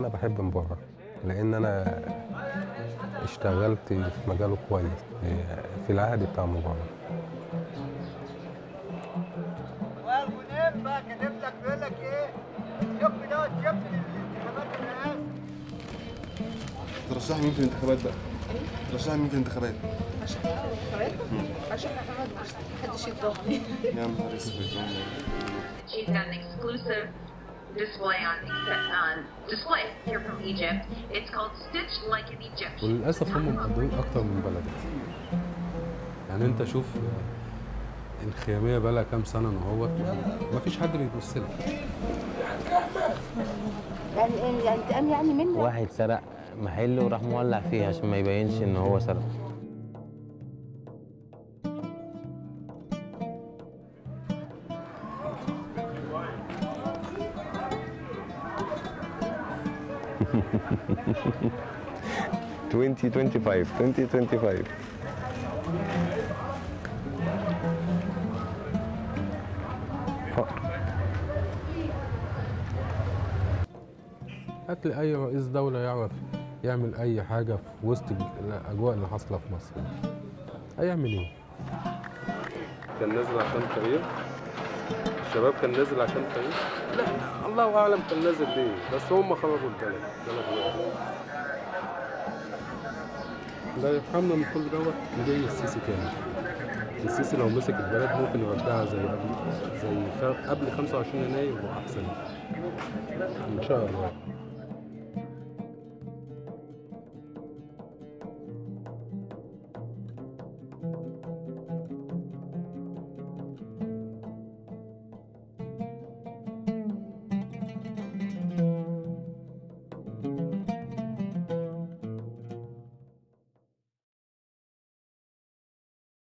انا بحب مبارك لان انا اشتغلت في مجاله كويس في العهد بتاع مبارك والمنيب بقى كاتب لك بيقول لك ايه شوف دوت شوف الانتخابات الرئاسه ترشحي مين في الانتخابات بقى؟ ترشحي مين في الانتخابات؟ عشان محمد مرسي محدش يضربني يا نهار اسود She's got an exclusive display on, on display here from Egypt. It's called Stitch Like an Egyptian. وللاسف هم مقدرين اكتر من بلدك يعني انت شوف الخياميه بقى لها كام سنه اهوت مفيش حد بيبص لها يعني يعني انتقام يعني منه واحد سرق محل وراح مولع فيه عشان ما يبينش ان هو سرق Twenty twenty five, twenty twenty five. هات لي اي رئيس دوله يعرف يعمل اي حاجه في وسط الاجواء اللي حاصله في مصر هيعمل ايه كان نازل عشان تغيير الشباب كان نازل عشان تغيير لا الله اعلم كان نازل ليه بس هم خربوا البلد البلد وقعت. ده يفهمنا من كل دوت جاي السيسي تاني السيسي لو مسك البلد ممكن يرجعها زي قبل زي خ- قبل 25 يناير واحسن ان شاء الله